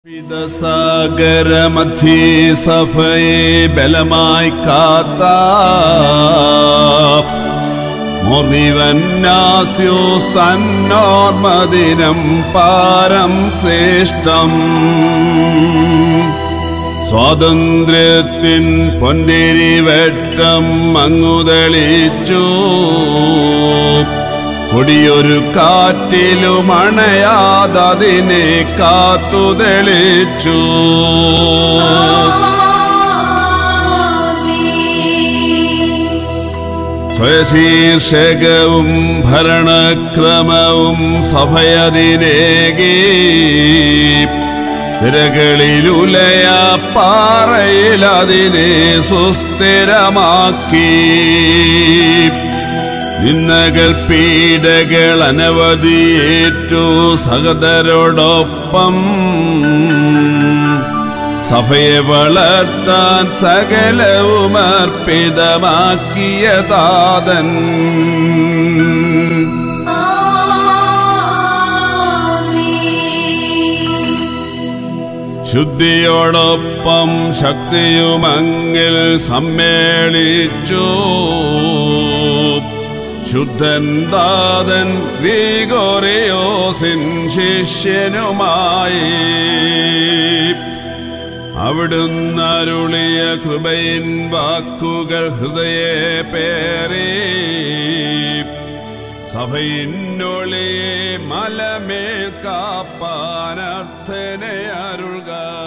പിതസാഗരമധ്യേ സഭയെ ബലമായി കാത്ത മുറിവന്നാസ്യോസ് തന്നോർമദിനം പാരം ശ്രേഷ്ഠം സ്വാതന്ത്ര്യത്തിൻ പൊന്തിരി വെട്ടം അങ്ങുതെളിച്ചു കൊടിയൊരു കാറ്റിലും അണയാതതിനെ കാത്തുതെളിച്ചു സ്വശീർഷകവും ഭരണക്രമവും സഭയതിനേകി തിരകളിലുലയ പാറയിൽ അതിനെ സുസ്ഥിരമാക്കി നിന്നകൾ പീഡകൾ അനവധിയേറ്റു സഹതരോടൊപ്പം സഭയെ വളർത്താൻ സകലവും അർപ്പിതമാക്കിയ താതൻ ശുദ്ധിയോടൊപ്പം ശക്തിയുമങ്ങിൽ സമ്മേളിച്ചു ശുദ്ധൻ ദാതൻ ഗ്രീഗോറിയോസിൻ ശിഷ്യനുമായി അവിടുന്ന് അരുളിയ കൃപയിൻ വാക്കുകൾ ഹൃദയെ പേറി സഭയിന്നൊളിയെ മലമേൽ കാപ്പാനർത്ഥനെ അരുൾക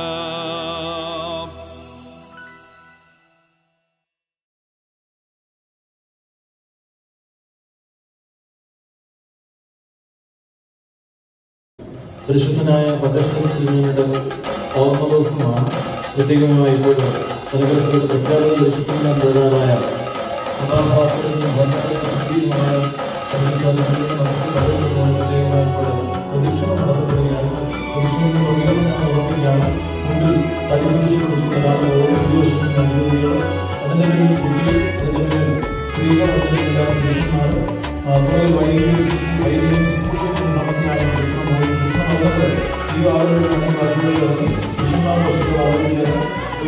പരിശുദ്ധനായ പട്ടണത്തിന്റെ ഓർമ്മ ദിവസമാണ് പ്രത്യേകമായി ഇപ്പോൾ നഗരസഭയുടെ പ്രഖ്യാപിത പരിശുദ്ധനായ പ്രധാനമായ സഭാഭാസനും ബന്ധപ്പെട്ട ശക്തിയുമായ പരിശുദ്ധാത്മാവിന്റെ മനസ്സിൽ പറയുന്നതുകൊണ്ട് പ്രത്യേകമായി ഇപ്പോൾ പ്രദക്ഷിണം നടത്തപ്പെടുകയാണ് പ്രദക്ഷിണം നോക്കിയാൽ ഞാൻ ഓർമ്മിക്കുകയാണ് മുമ്പിൽ തടിപുരുഷ കൊടുക്കുന്നതാണ് ഓരോ ദിവസവും അനുഭവികൾ അതിൻ്റെ മേൽ കുട്ടികൾ അതിൻ്റെ മേൽ സ്ത്രീകൾ അതിൻ്റെ എല്ലാ പുരുഷന്മാരും അതുപോലെ വൈകിയും വൈകിയും ശുശ്രൂഷയും നടത്തുന്നതാണ് കൃഷ്ണൻ കൃഷ്ണൻ അവർക്ക് ഈ ആളുകളുടെ നമ്മൾ അറിവുകൾ ഇറങ്ങി കൃഷ്ണന്മാർ വർഷങ്ങൾ ആളുകളിലാണ്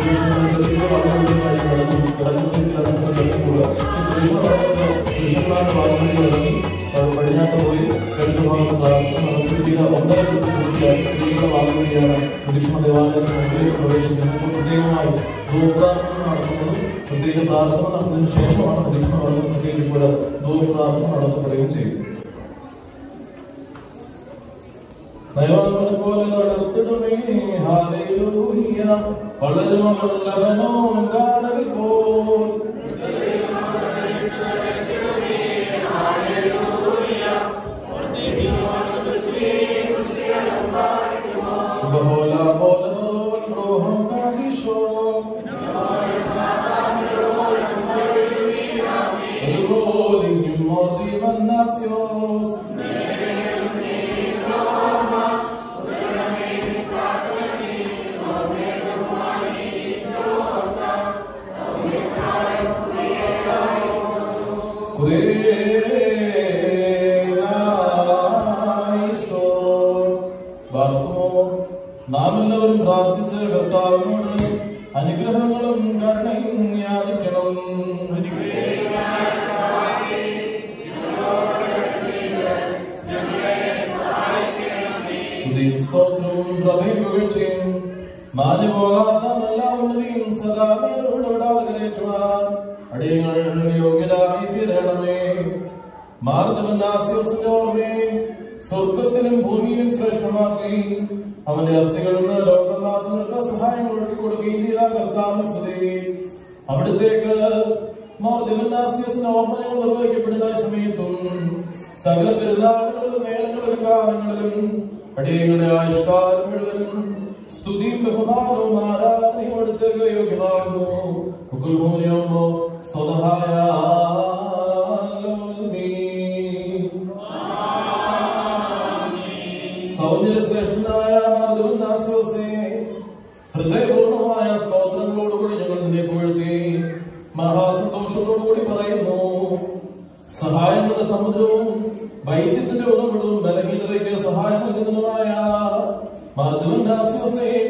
കൃഷ്ണന്മാരുടെ ഭാഗങ്ങളിൽ ഇറങ്ങി പടിഞ്ഞാട്ട് പോയി രണ്ട് ഭാഗത്ത് പ്രാർത്ഥന നടത്തിയ ഒന്നര തൊട്ട് പൂർത്തിയായി സ്ത്രീകളുടെ ഭാഗങ്ങളിലാണ് കൃഷ്ണ ദേവാലയത്തിൽ പ്രവേശിക്കുന്നത് പ്രത്യേകമായി ഗോപ്രാർത്ഥന നടത്തുന്നതും പ്രത്യേക പ്രാർത്ഥന നടന്നതിന് ശേഷമാണ് കൃഷ്ണ വർഗത്തിൽ ഇവിടെ ഗോപ്രാർത്ഥന നടത്തപ്പെടുകയും ചെയ്യും ദൈവങ്ങളെ പോലെ നടത്തിടുമേ ഹാലേലൂയ വളരുമല്ലവനോ കാടകൾ പോൽ ശുഭഹോല പോലെ ബറോവൽ റോഹം കാദിശോ അതുപോലെയും മോദി വന്നാസ്യോസ് നാം എല്ലാവരും പ്രാർത്ഥിച്ച് കർത്താവിനോട് അനുഗ്രഹങ്ങളും കരുണയും യാചിക്കണം സ്തുതിയും സ്തോത്രവും പ്രഭയും പുകഴ്ചയും മാഞ്ഞു പോകാത്ത നല്ല ഉന്നതിയും സദാ നേരോട് വിടാതെ കരയറ്റുവാൻ അടിയങ്ങൾ യോഗ്യരായി തീരണമേ മാർദ്ദവനാസ്യോസിന്റെ ഓർമ്മയെ സ്വർഗത്തിലും ഭൂമിയിലും ശ്രേഷ്ഠമാക്കി അവന്റെ അസ്ഥികളിൽ നിന്ന് ലോകനാഥർക്ക് സഹായങ്ങൾ ഒഴുക്കി കൊടുക്കുകയും ചെയ്ത കർത്താവ് സ്തുതി അവിടത്തേക്ക് മാർദ്ദവനാസ്യോസിന്റെ ഓർമ്മകൾ നിർവഹിക്കപ്പെടുന്ന സമയത്തും സകല പെരുന്നാളുകളിലും നേരങ്ങളിലും കാലങ്ങളിലും അടിയങ്ങളുടെ ആയുഷ്കാലം മുഴുവനും സ്തുതിയും ബഹുമാനവും ആരാധനയും അടുത്തേക്ക് യോഗ്യമാകുന്നു ഉക്കുൽമൂല്യമോ സ്വതഹായ സൗന്ദര്യശ്രേഷ്ഠനായ മാധവനാസ്യോസേ ഹൃദയപൂർണമായ സ്തോത്രങ്ങളോടുകൂടി ഞങ്ങൾ നിന്നെ പുകഴ്ത്തി മഹാസന്തോഷത്തോടുകൂടി പറയുന്നു സഹായങ്ങളുടെ സമുദ്രവും വൈദ്യത്തിന്റെ ഉറവിടവും ബലഹീനതയ്ക്ക് സഹായം നൽകുന്നതുമായ മാധവൻ ദാസ്യോസേ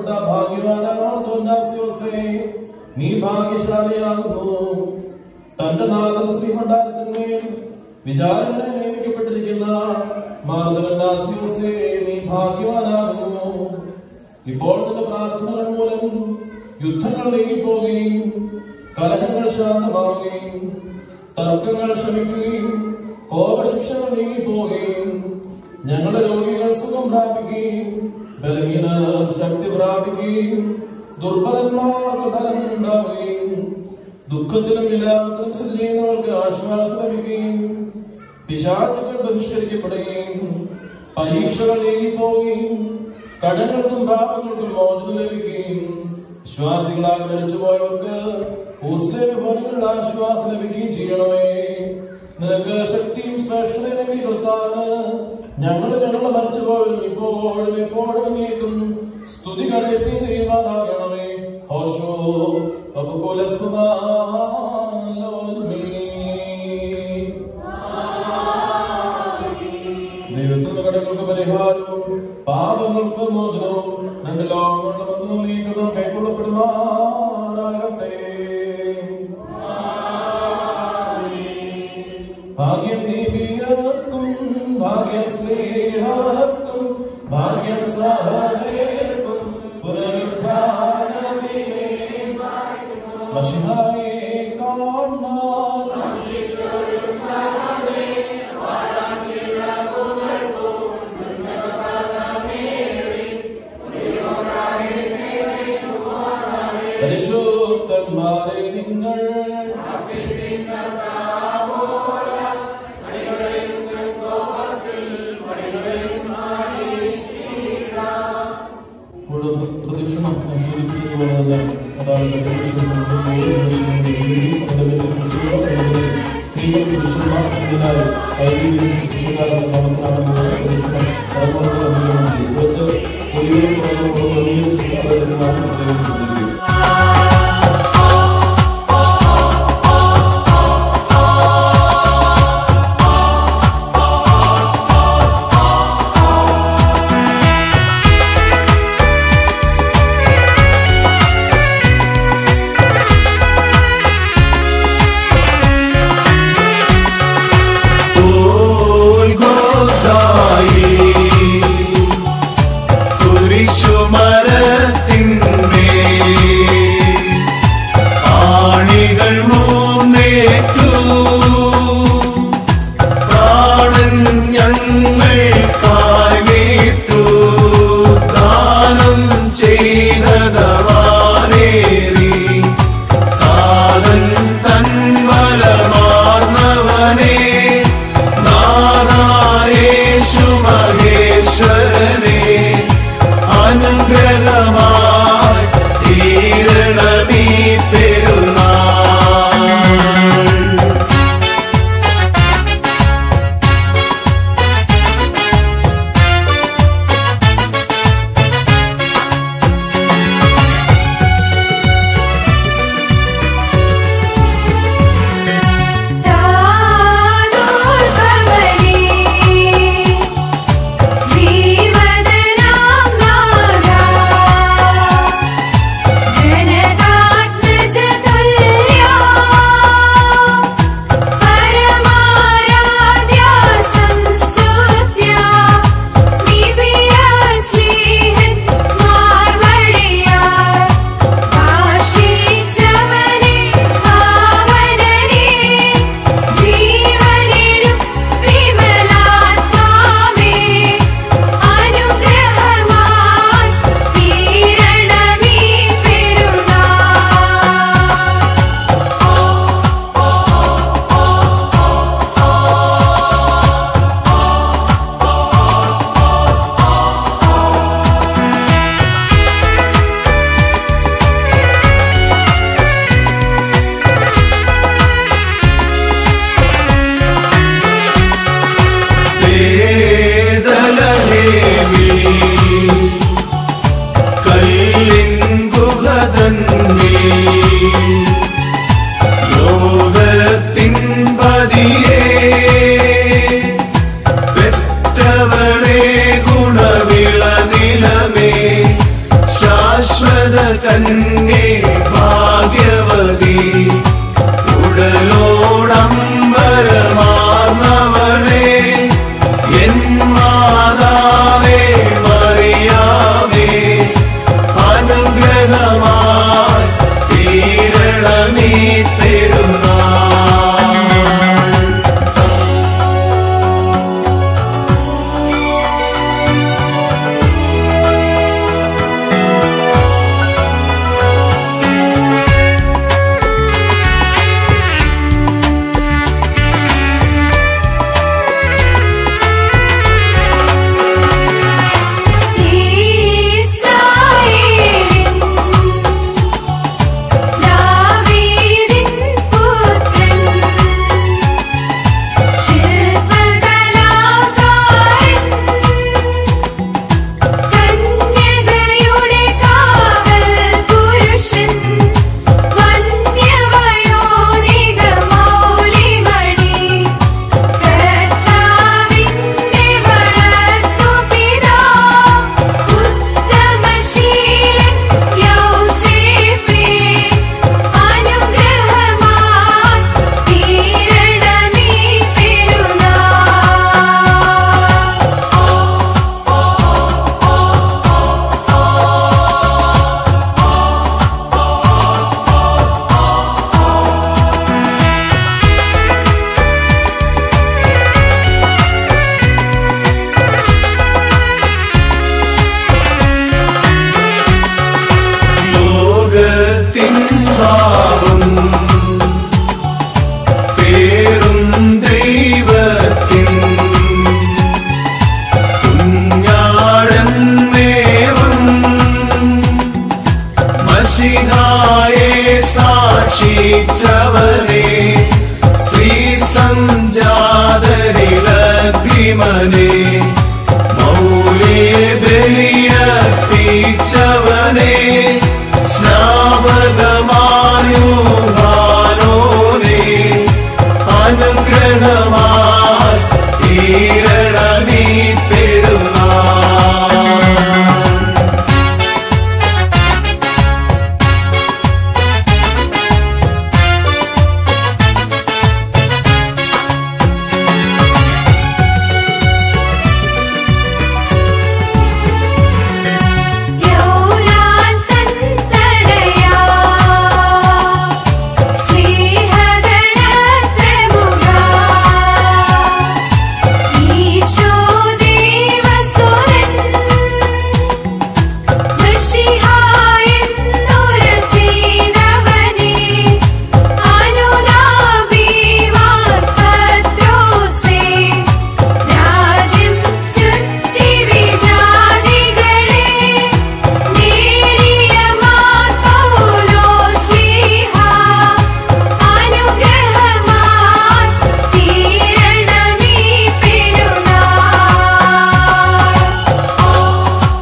വാഴ്ത്തപ്പെട്ട ഭാഗ്യവാനാർത്തോന്നാസിയോസേ നീ ഭാഗ്യശാലിയാകുന്നു തന്റെ നാഥന ശ്രീമണ്ഡലത്തിന്മേൽ വിചാരങ്ങളെ നിയമിക്കപ്പെട്ടിരിക്കുന്ന മാർദ്ദവനാസിയോസേ നീ ഭാഗ്യവാനാകുന്നു ഇപ്പോൾ നിന്റെ പ്രാർത്ഥനകൾ മൂലം യുദ്ധങ്ങൾ നീങ്ങിപ്പോവുകയും കലഹങ്ങൾ ശാന്തമാവുകയും തർക്കങ്ങൾ ശമിക്കുകയും കോപശിക്ഷകൾ നീങ്ങിപ്പോവുകയും ഞങ്ങളുടെ രോഗികൾ സുഖം പ്രാപിക്കുകയും ബലഹീനർ ശക്തി പ്രാപിക്കുകയും ദുർബലന്മാർക്ക് ഫലം ഉണ്ടാവുകയും ദുഃഖത്തിലും വിലാപത്തിലും സ്ഥിതി ചെയ്യുന്നവർക്ക് ആശ്വാസം ലഭിക്കുകയും പിശാചുക്കൾ ബഹിഷ്കരിക്കപ്പെടുകയും പരീക്ഷകൾ നീങ്ങിപ്പോവുകയും കടങ്ങൾക്കും പാപങ്ങൾക്കും മോചനം ലഭിക്കുകയും വിശ്വാസികളാൽ മരിച്ചുപോയവർക്ക് ഊസ്ലേമ ഭവനങ്ങളിൽ ആശ്വാസം ലഭിക്കുകയും ചെയ്യണമേ നിനക്ക് ശക്തിയും ശ്രേഷ്ഠതയും നീ കർത്താവിന് ഞങ്ങൾ ഞങ്ങളെ മരിച്ചുപോയവരും ഇപ്പോഴും എപ്പോഴും അങ്ങേക്കും സ്തുതി കരയറ്റി നീവാനാകണമേ ഹോഷോ ദൈവത്തിന്റെ കടങ്ങൾക്ക് പരിഹാരവും പാപങ്ങൾക്ക് മോചനവും രണ്ട് ലോകങ്ങളുടെ ബന്ധവും നീക്കണം കൈക്കൊള്ളപ്പെടുമാറാകട്ടെ ഭാഗ്യം ദീപിയർക്കും ഭാഗ്യം സ്നേഹർക്കും ഭാഗ്യം സഹനേർക്കും പുനരുദ്ധാനത്തിനെ മഷിഹായെ കാണാൻ പരിശുദ്ധന്മാരെ നിങ്ങൾ ഇവിടെ പ്രദക്ഷിണം സൂചിപ്പിച്ചതുപോലെ അതായത് സ്ത്രീകൾ പുരുഷന്മാർ ഇതിനായി കൈവിധി ശിശുക്കാരുടെ പ്രവർത്തനമാണ് പ്രദക്ഷിണം അതുപോലെ കുറച്ച് പൊതുവിലും കുറഞ്ഞ മാത്രം പ്രത്യേകം ആണികൾ മൂന്നേറ്റു പ്രാണൻ ഞങ്ങൾക്കായി വീട്ടു ദാനം ചെയ്തതവാനേറി താതൻ തന്മലമാർന്നവനെ നാദായേശു മഹേശ്വരനെ അനുഗ്രഹമായി തീരണമീ പെരുന്നാൾ ധന്യേ ഭാഗ്യവതി ഉടലോടംബരമാർന്നവളെ എൻ മാതാവേ മറിയാമേ അനുഗ്രഹമായി തീരണമീ പെരുന്നാൾ ഈശ്വരൻ ദാവീദിൻ പുത്രൻ ശില്പകലാകാരൻ കന്യകയുടെ കാവൽ പുരുഷൻ വന്യവയോനിക മൗലിമണി കർത്താവിന്റെ വളർത്തുപിതാ ഉത്തമശീലൻ യൗസേപ്പേ അനുഗ്രഹമായി തീരണമീ പെരുന്നാൾ ലോകത്തിൻ പാപം പേറും ദൈവത്തിൻ കുഞ്ഞാടൻ മേവും മഷിഹായെ സാക്ഷിച്ചവനെ ശ്രീ സംജാതരിലഗ്രിമനെ മൗലേ ബലിയർപ്പിച്ചവനെ സ്നാപകമായുഹാനോനെ അനുഗ്രഹമായി തീരണമീ പെരുന്നാൾ യൗലാൻ തൻ തനയാ സ്നേഹഗണ പ്രമുഖാ ഈശോ ദേവസുരൻ മഷിഹായെന്നുര ചെയ്തവനേ അനുതാപിവാൻ പത്രോസേ രാജ്യം ചുറ്റി വിജാതികളെ നേടിയ മാർ പൗലോസ്ലീഹ അനുഗ്രഹമായി തീരണമീ പെരുന്നാൾ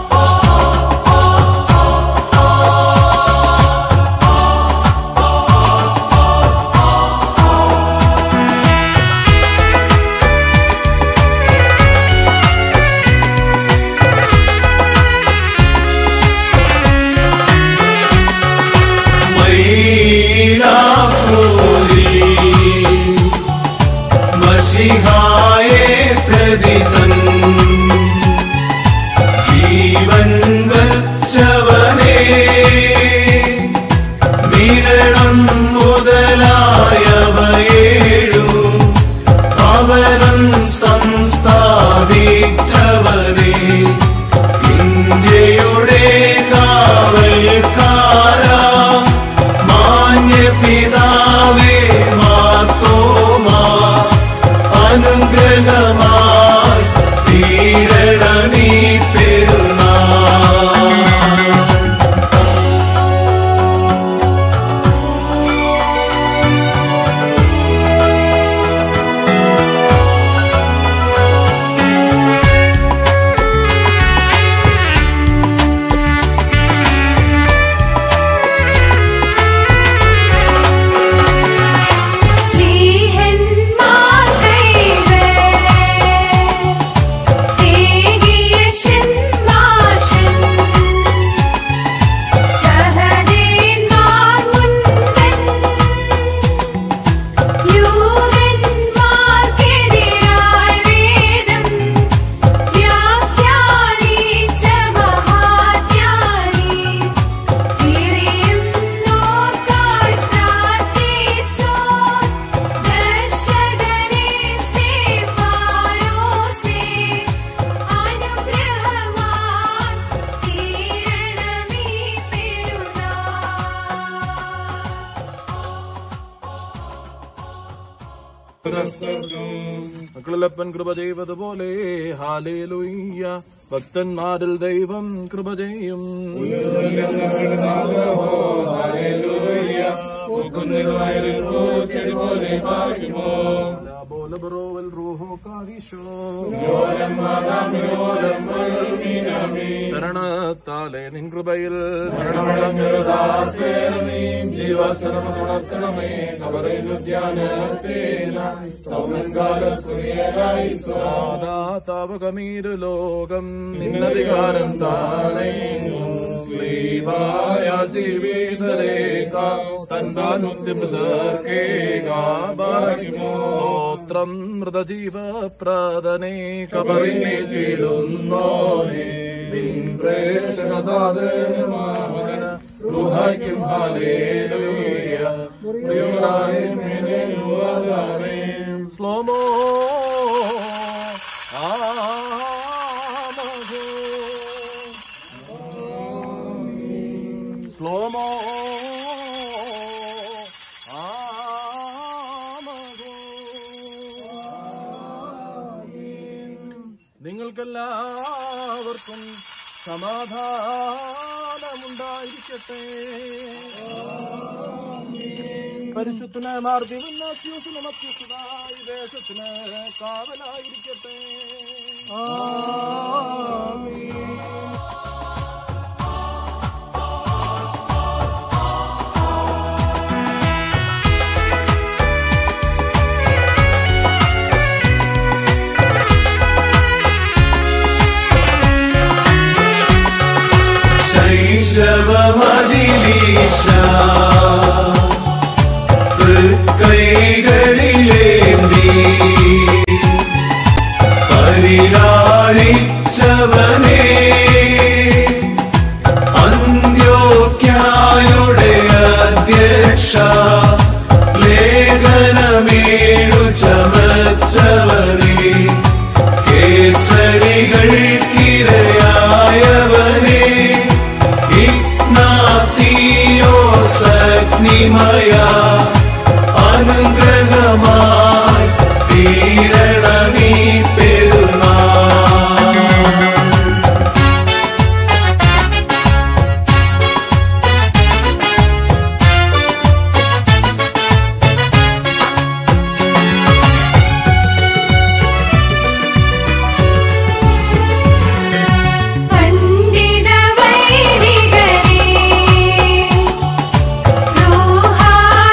മൈലാപ്പൂരിൽ മഷിഹായെ പ്രതിതൻ ജീവൻ വച്ചവനെ വിരണം മുതലായവയേഴും അവനം സംസ്ഥാപിച്ചവനെ ഇന്ത്യയുടെ കാവൽക്കാരാ മാന്യപിതാവേ മാത്തോമാ അനുഗ്രഹമായി തീരണമീ പെരുന്നാൾ സ്നേഹന്മാർ കൈവേ മക്കളിലപ്പൻ കൃപ ചെയ്തതുപോലെ ഹാലേലുയ്യ ഭക്തന്മാരിൽ ദൈവം കൃപ ചെയ്യും ബോലബറോവൽ റൂഹോ കാരീശോ ശരണത്താലെ നിൻ കൃപയിൽ ജീവസരമുണർത്തണമേ കബറയിലുദ്യാനത്തേനാവകമീരു ലോകം നിന്നധികാരം താനേ ശ്രീവായ ജീവിതരേഖ തൻപാനുദ്യമൃതർക്കേകാസ്തോത്രം മൃതജീവപ്രദനെ കബറിനെ ചീടുന്നോനെ ൂഹായ്ക്കും സ്ലോമോ സ്ലോമോ നിങ്ങൾക്കെല്ലാവർക്കും സമാധാനമുണ്ടായിരിക്കട്ടെ പരിശുദ്ധന മാർദ്ദിവന്നാസ്യൂസിന് മധ്യസ്ഥതായി ദേശത്തിന് കാവലായിരിക്കട്ടെ ശൈശവമതിലീശ കൈകളിലേന്തി പരിലാളിച്ചവനെ അന്ത്യോക്യായുടെ അധ്യക്ഷ ലേഖനമേഴു ചമച്ചവനെ കേസരികൾക്കിരയായവനെ ഇഗ്നാത്തിയോസഗ്നിമയ അനുഗ്രഹമായി തീരണമീ പെരുന്നാൾ പണ്ഡിത വൈദികരേ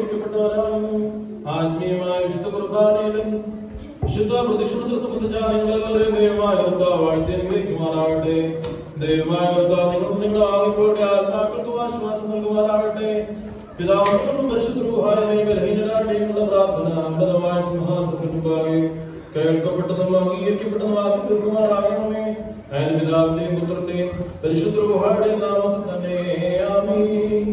അനുഗ്രഹിക്കപ്പെട്ടവരാകുന്നു ആത്മീയമായ വിശുദ്ധ കുർബാനയിലും വിശുദ്ധ പ്രതിഷ്ഠത്തിൽ സംബന്ധിച്ച നിങ്ങളെല്ലാവരെയും ദൈവമായ കർത്താവ് വാഴ്ത്തി അനുഗ്രഹിക്കുമാറാകട്ടെ ദൈവമായ കർത്താവ് നിങ്ങൾ നിങ്ങളുടെ ആദ്യപ്പോടെ ആത്മാക്കൾക്ക് ആശ്വാസം നൽകുമാറാകട്ടെ പിതാവിനും പരിശുദ്ധ രൂഹാരമേ ബലഹീനരാടെ നിങ്ങളുടെ പ്രാർത്ഥന അന്നതമായ സിംഹാസനത്തിന് മുമ്പാകെ കേൾക്കപ്പെട്ടതും അംഗീകരിക്കപ്പെട്ടതും ആക്കി തീർക്കുമാറാകണമേ അതിന് പിതാവിന്റെയും പുത്രന്റെയും പരിശുദ്ധ രൂഹാരുടെയും നാമത്തിൽ തന്നെ ആമീൻ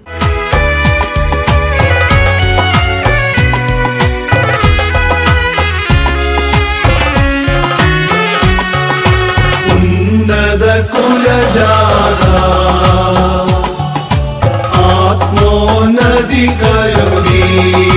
ഉന്നത കുലജാത ആത്മോന്നതി കരുതി